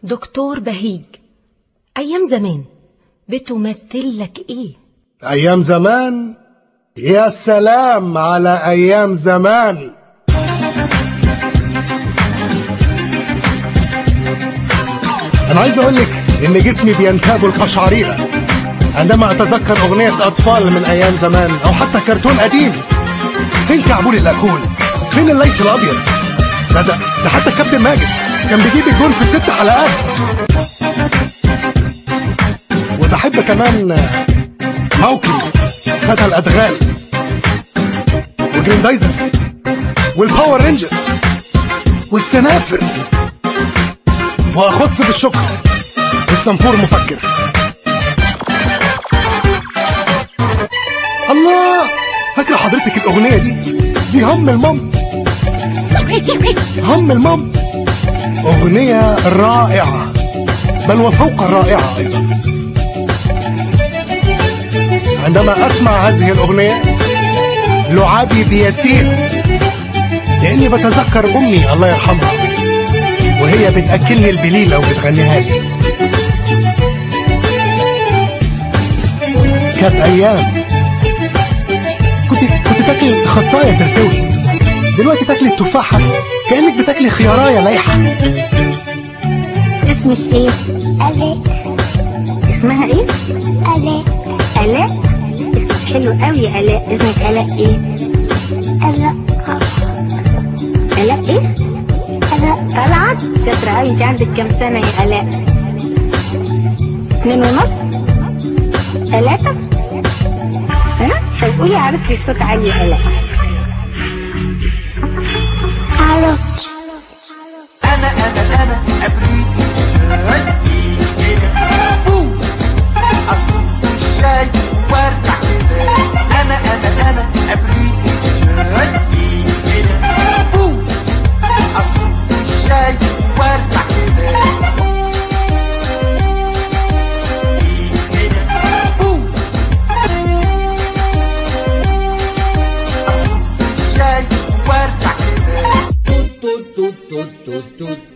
دكتور بهيج أيام زمان بتمثل لك إيه؟ أيام زمان يا سلام على أيام زمان أنا عايز أقول لك إن جسمي بينتاب القشعريرة عندما أتذكر أغنية أطفال من أيام زمان أو حتى كرتون قديم فين كعبول الأكول؟ فين الليث الأبيض؟ ده ده, ده حتى كابتن ماجد كان بيجيب الجون في ست حلقات وبحب كمان موكلي فتى الأدغال وجريندايزر والباور رينجرز والسنافر وأخص بالشكر والصنفور مفكر الله فاكرة حضرتك الأغنية دي دي هم المام هم المام أغنية رائعة بل وفوق الرائعة أيضا عندما أسمع هذه الأغنية لعابي بيسير لأني بتذكر أمي الله يرحمها وهي بتأكلني البليلة وبتغنيها لي كانت أيام كنت كنت تاكلي خصاية ترتوي دلوقتي تاكلي التفاحة كأنك بتاكلي خياراية لايحة اسمك ايه؟ ألاء اسمها ايه؟ ألاء آلاء اسمك حلو قوي يا آلاء اسمك آلاء ايه؟ ألاء آلاء ايه؟ ألاء طلعت شاطرة قوي انت عندك كام سنة يا آلاء؟ اتنين ونص؟ ثلاثة؟ ها؟ طب قولي عروستي بصوت عالي يا آلاء عروس انا انا انا ابريق فوز اصب الشاي وارجع انا انا انا ابريق فوز اصب الشاي وارجع فوز اصب الشاي وارجع tut tut tut tut tut